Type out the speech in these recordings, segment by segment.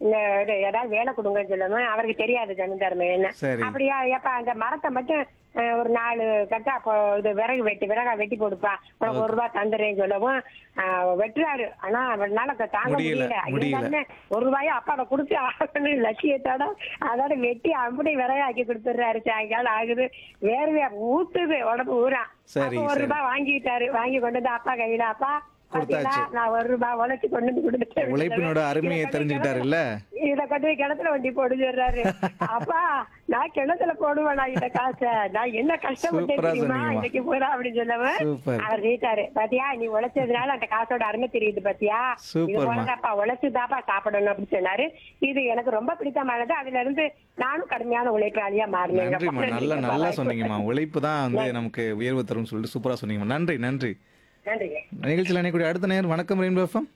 இந்த இது ஏதாவது வேலை கொடுங்கன்னு சொல்லுவேன் அவருக்கு தெரியாது ஜமீன்தார் என்ன சரி. அப்படியா ஏப்பா அந்த மரத்தை மட்டும் அஹ், ஒரு நாலு கட்டா அப்போ இது விறகு வெட்டி விறகா வெட்டி கொடுப்பா உனக்கு ஒரு ரூபாய் தந்துடுறேன்னு சொல்லவும் அஹ், வெட்டுறாரு ஆனா அவனால க- தாங்க முடியல, முடியல முடியல. இருந்தாலுமே ஒரு ரூபாயை அப்பாவை கொடுத்து ஆகணும் லட்சியத்தோட அதோட வெட்டி அப்படி விறகாக்கி கொடுத்துடுறாரு சாயங்காலம் ஆகுது வேர்வையா ஊத்துது உடம்பு ஊரா சரி, அப்ப ஒரு சரி. ரூபாய் வாங்கிட்டாரு வாங்கி கொண்டு வந்து அப்பா கையில அப்பா கொடுத்தாச்சு. பாத்தீங்களா, நான் ஒரு ரூபாய் உழைச்சு கொண்டு வந்து கொடுத்துட்டேன் உழைப்பினோட அருமையை தெரிஞ்சுக்கிட்டாருல்ல இத கொண்டு போய் கிணத்துல வண்டி போடு சொல்றாரு அப்பா நான் கிணத்துல போடுவேனா இந்த காசை நான் என்ன கஷ்டப்பட்டேன் சூப்பரா தெரியுமா சொன்னீங்கம்மா. இன்னைக்கு போறா அப்படின்னு சொல்லவும் சூப்பர். அவர் கேட்டாரு பாத்தியா நீ உழைச்சதுனால அந்த காசோட அருமை தெரியுது பாத்தியா இது சூப்பர்மா. போலதாப்பா உழைச்சுதாப்பா சாப்பிடணும் அப்படின்னு சொன்னாரு இது எனக்கு ரொம்ப பிடித்தமானது அதுல இருந்து நானும் கடுமையான உழைப்பாளியா மாறினேன் நன்றிம்மா நல்லா நல்லா சொன்னீங்கம்மா உழைப்பு தான் வந்து நமக்கு உயர்வு தரும்னு சொல்லிட்டு சூப்பரா சொன்னீங்கம்மா நன்றி நன்றி நன்றிங்க நிகழ்ச்சியில் இணையக்கூடிய அடுத்த நேரம் வணக்கம் ரெயின்போ எஃப்எம்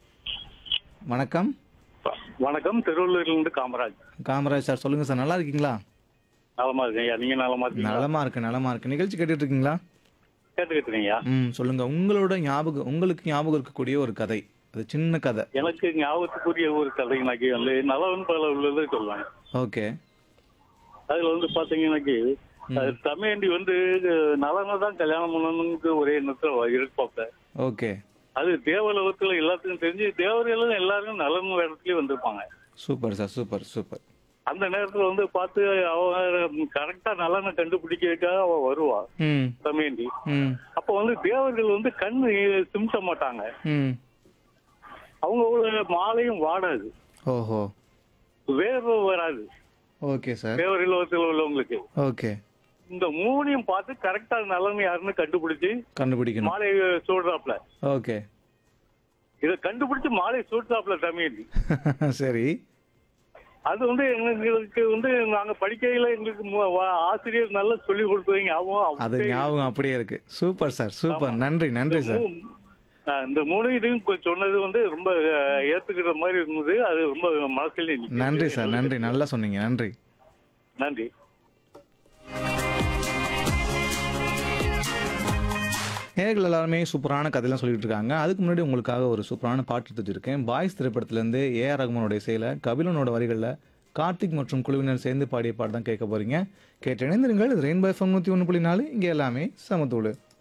வணக்கம் வணக்கம் திருவள்ளூர்லேருந்து காமராஜ் காமராஜ் சார் சொல்லுங்க சார் நல்லா இருக்கீங்களா நலமா இருக்கேன் ஐயா நீங்க நலமா இருக்கீங்களா நலமா இருக்கு நலமா இருக்கு நிகழ்ச்சி கேட்டுட்டு இருக்கீங்களா கேட்டுக்கிட்டு இருக்கீங்க ம் சொல்லுங்க உங்களோட ஞாபகம் உங்களுக்கு ஞாபகம் இருக்கக்கூடிய ஒரு கதை அது சின்ன கதை எனக்கு ஞாபகத்துக்குரிய ஒரு கதைனாக்கி வந்து நலவன் பல உள்ளது சொல்லுவாங்க ஓகே அதுல வந்து பாத்தீங்கன்னாக்கி அது தமையண்டி வந்து நலனை தான் கல்யாணம் பண்ணணும்னு ஒரே எண்ணத்துல இருப்பாப்ப ஓகே அது தேவலோகத்துல எல்லாத்துக்கும் தெரிஞ்சு தேவர்களும் எல்லாரும் நலன் இடத்துலயே வந்திருப்பாங்க சூப்பர் சார் சூப்பர் சூப்பர் அந்த நேரத்துல வந்து பார்த்து அவ கரெக்டா நலனை கண்டுபிடிக்கிறதுக்காக அவ வருவா ம் தமையண்டி ம் அப்ப வந்து தேவர்கள் வந்து கண்ணு சிமிட்ட மாட்டாங்க ம் அவங்க மாலையும் வாடாது ஓஹோ வேர்வை வராது ஓகே சார் தேவர் இல்லத்தில் உள்ளவங்களுக்கு ஓகே இந்த மூணையும் பார்த்து கரெக்டா நலன் யாருன்னு கண்டுபிடிச்சு கண்டுபிடிக்கணும் மாலை சூடுறாப்ல ஓகே இதை கண்டுபிடிச்சு மாலை சூடுறாப்ல தமிழ் சரி அது வந்து எங்களுக்கு வந்து நாங்க படிக்கையில எங்களுக்கு மு- வா- ஆசிரியர் நல்லா சொல்லி கொடுத்தவங்க அவன் அது ஞாபகம் அப்படியே இருக்கு சூப்பர் சார் சூப்பர் நன்றி நன்றி சார் இந்த மூணு இதையும் கொ- சொன்னது வந்து ரொம்ப அஹ், ஏத்துக்கிற மாதிரி இருந்தது அது ரொம்ப மனசுல நிக்குது. நன்றி சார் நன்றி நல்லா சொன்னீங்க நன்றி நன்றி நேர்கள் எல்லாருமே சூப்பரான கதையெல்லாம் சொல்லிட்டு இருக்காங்க அதுக்கு முன்னாடி உங்களுக்காக ஒரு சூப்பரான பாட்டு எடுத்துட்டு பாய்ஸ் திரைப்படத்திலேருந்து ஏஆர் ரகுமானோட இசையில் கபிலனோட வரிகளில் கார்த்திக் மற்றும் குழுவினர் சேர்ந்து பாடிய பாட்டு தான் கேட்க போறீங்க கேட்டு இணைந்திருங்கள் இது ரெயின்போ எஃப்எம் நூற்றி ஒன்று புள்ளி நாலு இங்கே எல்லாமே சமத்தூள்